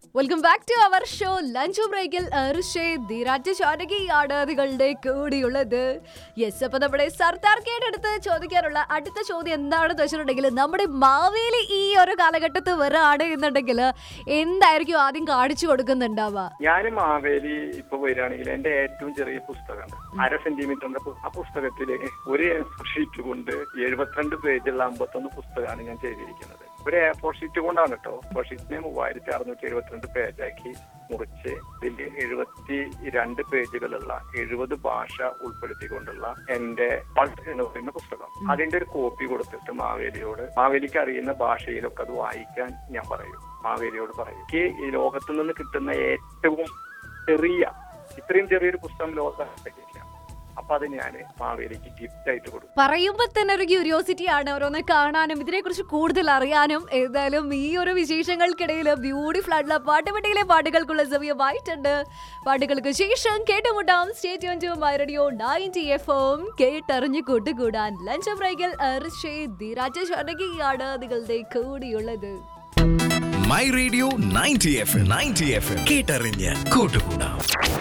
welcome back to our show lunch ബ്രേക്കിൽ ധീരാജ് ചാനകിയാണ് നിങ്ങളുടെ കൂടിയുള്ളത് yes അപ്പൊ നമ്മുടെ സർദാർ കേട്ടെടുത്ത് ചോദിക്കാനുള്ള അടുത്ത ചോദ്യം എന്താണെന്ന് വെച്ചിട്ടുണ്ടെങ്കിൽ നമ്മുടെ മാവേലി ഈ ഒരു കാലഘട്ടത്തിൽ വരാണ് എന്നുണ്ടെങ്കിൽ എന്തായിരിക്കും ആദ്യം കാണിച്ചു കൊടുക്കുന്നുണ്ടാവുക ഞാൻ മാവേലി ഇപ്പൊ വരികയാണെങ്കിൽ എന്റെ ഏറ്റവും ചെറിയ പുസ്തകമാണ് അര സെന്റിമീറ്ററിന്റെ പു- ആ പുസ്തകത്തില് ഒരു ഷീറ്റ് കൊണ്ട് എഴുപത്തിരണ്ട് പേജുള്ള അമ്പത്തൊന്ന് പുസ്തകമാണ് ഞാൻ ചെയ്തിരിക്കുന്നത് ഒരു എ ഫോർ ഷീറ്റ് കൊണ്ടാണ് കേട്ടോ ഫോർ ഷീറ്റിനെ മൂവായിരത്തി അറുന്നൂറ്റി എഴുപത്തിരണ്ട് പേജാക്കി മുറിച്ച് ഇതിൽ എഴുപത്തി രണ്ട് പേജുകളുള്ള എഴുപത് ഭാഷ ഉൾപ്പെടുത്തിക്കൊണ്ടുള്ള എന്റെ പൾട്ട് എന്ന് പറയുന്ന പുസ്തകം അതിന്റെ ഒരു കോപ്പി കൊടുത്തിട്ട് മാവേലിയോട് മാവേലിക്ക് അറിയുന്ന ഭാഷയിലൊക്കെ അത് വായിക്കാൻ ഞാൻ പറയും മാവേലിയോട് പറയും എനിക്ക് ഈ ലോകത്ത് നിന്ന് കിട്ടുന്ന ഏറ്റവും ചെറിയ ഇത്രയും ചെറിയൊരു പുസ്തകം ലോകത്ത് കിട്ടില്ല അപ്പൊ അത് ഞാൻ മാവേലിക്ക് ഗിഫ്റ്റ് ആയിട്ട് കൊടുക്കും പറയുമ്പോ തന്നെ ഒരു ക്യൂരിയോസിറ്റി ആണ് ഓരോന്ന് കാണാനും ഇതിനെക്കുറിച്ച് കൂടുതൽ അറിയാനും ഏതായാലും ഈ ഒരു വിശേഷങ്ങൾക്കിടയിൽ ബ്യൂട്ടിഫുൾ ആയിട്ടുള്ള പാട്ടുപെട്ടിയിലെ പാട്ടുകൾക്കുള്ള സമയമായിട്ടുണ്ട് പാട്ടുകൾക്ക് ശേഷം കേട്ടുമുട്ടാം state radio ninety F M കേട്ടറിഞ്ഞ് കൂട്ടുകൂടാൻ ലഞ്ച് ബ്രേക്കിൽ ധീരാജ ശാനകിയാണ് നിങ്ങളുടെ കൂടിയുള്ളത് my radio ninety F ninety F കേട്ടറിഞ്ഞ് കൂട്ടുകൂടാം